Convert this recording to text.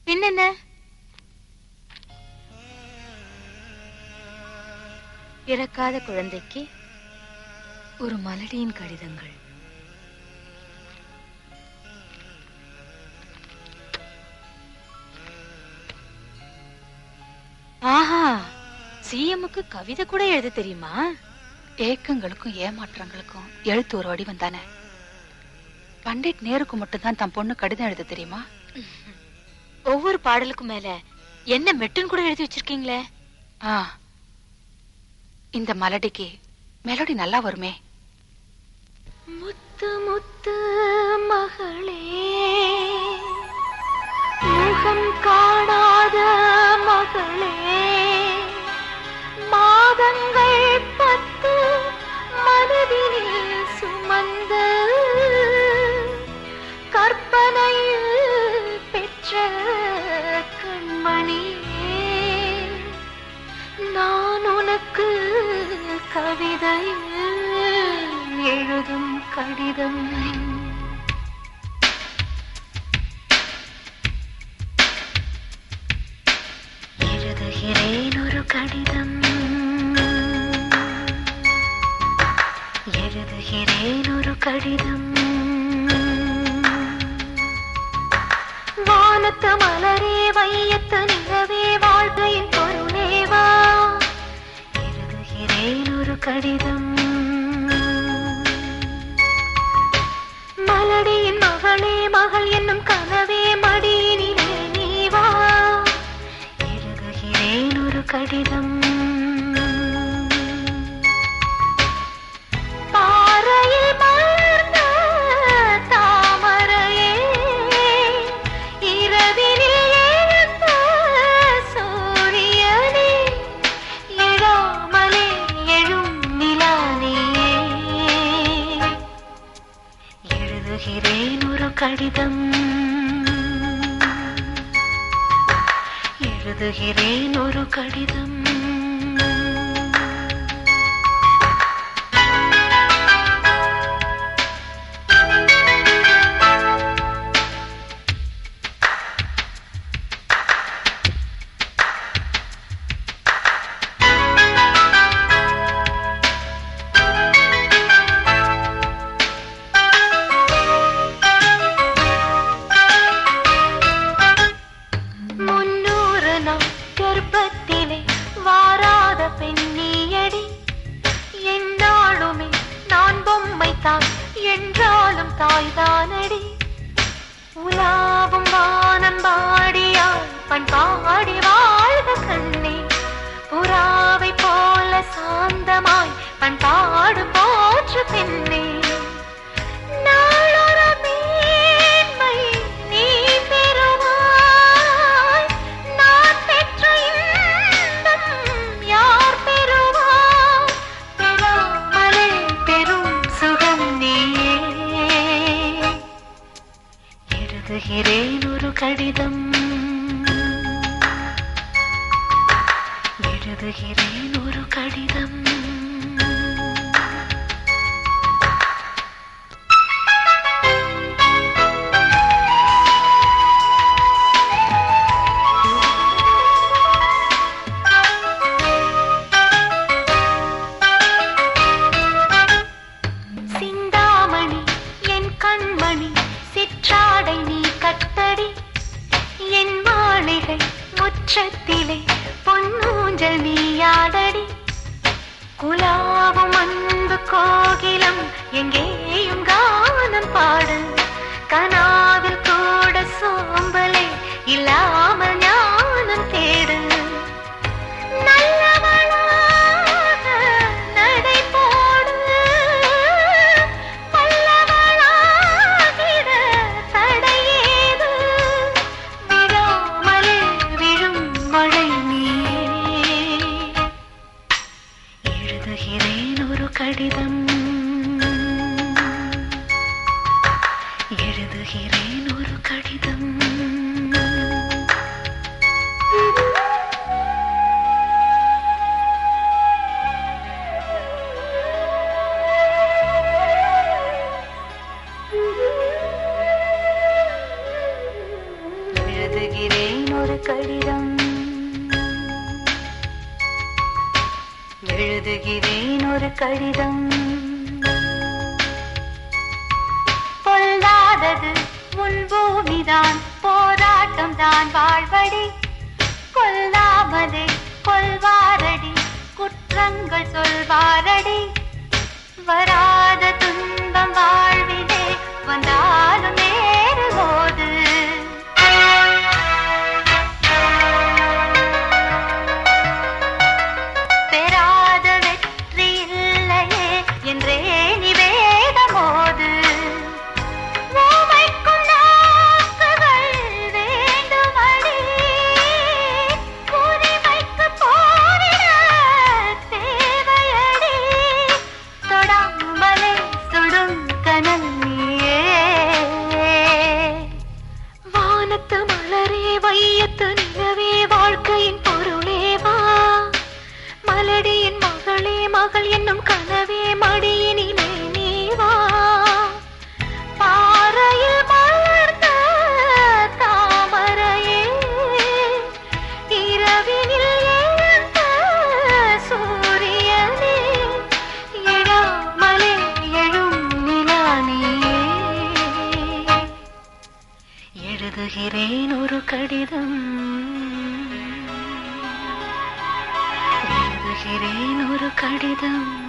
பின்னென்ன பிறக்காத குழந்தைக்கு ஒரு மலடியின் கடிதங்கள் ஆஹா சிஎம்முக்கு கவிதை கூட எழுத தெரியுமா ஏக்கங்களுக்கும் ஏமாற்றங்களுக்கும் எழுத்து ஒரு வடிவம் தானே பண்டிட் நேருக்கு மட்டும்தான் தன் பொண்ணு கடிதம் எழுத தெரியுமா ஒவ்வொரு பாடலுக்கும் மேல என்ன மெட்டுன்னு கூட எழுதி வச்சிருக்கீங்களே ஆ இந்த மலடிக்கு மெலடி நல்லா வருமே முத்து முத்து மகளே முகம் காணாத மகளே மாதங்கள் பத்து மனதினில் சுமந்த கற்பனையில் பெற்ற கண்மணியே நான் உனக்கு கவிதையில் எழுதும் கடிதம் எழுதுகிறேன் ஒரு கடிதம் எழுதுகிறேன் ஒரு கடிதம் வானத்து மலரே வையத்து நிலவே வாழ்க்கையின் பொருளேவா எழுதுகிறேன் ஒரு கடிதம் மலடியின் மகளே மகள் என்னும் கனவே மடியினிலே நீ வா எழுதுகிறேன் ஒரு கடிதம் பாறையில் மலர்ந்த தாமரையே இரவினில் எழுந்த சூரியனே எழாமலே எழும் நிலானியே எழுதுகிறேன் ஒரு கடிதம் எழுதுகிறேன் ஒரு கடிதம் முன்னூறு நாள் கர்ப்பத்திலே வாராத பெண்ணியடி என்னாலுமே நான் பொம்மை தான் என்றாலும் தாய்தானடி உலாவும் வானம் பாடியாய் பண்பாடி வாழ்க கண்ணே புறாவை போல சாந்தமாய் பண்பாடு போற்று பெண்ணே நாளொரு மேன்மை நீ பெறுவாய் நான் பெற்ற இன்பம் யார் பெறுவார் பெறாமலே பெரும் சுகம் நீயே எழுதுகிறேன் ஒரு கடிதம் எழுதுகிறேன் ஒரு கடிதம் சிந்தாமணி என் கண்மணி சிற்றாடை நீ கட்டடி என் மாளிகை முற்றத்திலே பொன்னூஞ்சல் நீயாடடி குலாவும் அன்பு கோகிலம் எங்கேயும் கானம் பாடு கனாவில் கூட சோம்பலே இல்லாமல் ஞானம் தேடு நல்லவளாக நடை போடு பல்லவளாகிட தடையேது விழாமலே விழும் மழை நீயே எழுதுகிறேன் ஒரு கடிதம் எழுதுகிறேன் ஒரு கடிதம் எழுதுகிறேன் ஒரு கடிதம் எழுதுகிறேன் ஒரு கடிதம் பொல்லாதது உன் பூமிதான் போராட்டம் தான் வாழ்வடி கொல்லாமலே கொல்வாரடி குற்றங்கள் சொல்வாரடி வராத துன்பம் வாழ்விலே வந்தாலும் நேருவோது பெறாத வெற்றி இல்லையே என்றே நிவேதமோது ஊமைக்கும் நாக்குகள் வேண்டுமடி உரிமைக்கு போரிட தேவையடி தொடாமலே சுடும் கனல் நீயே வானத்து மலரே வையத்து நிலவே வாழ்க்கையின் பொருளே வா மலடியின் மகளே மகள் என்னும் கனவே மடியினிலே நீ வா பாறையில் மலர்ந்த தாமரையே இரவினில் எழுந்த சூரியனே எழாமலே எழும் நிலா நீயே எழுதுகிறேன் ஒரு கடிதம் எழுதுகிறேன் ஒரு கடிதம்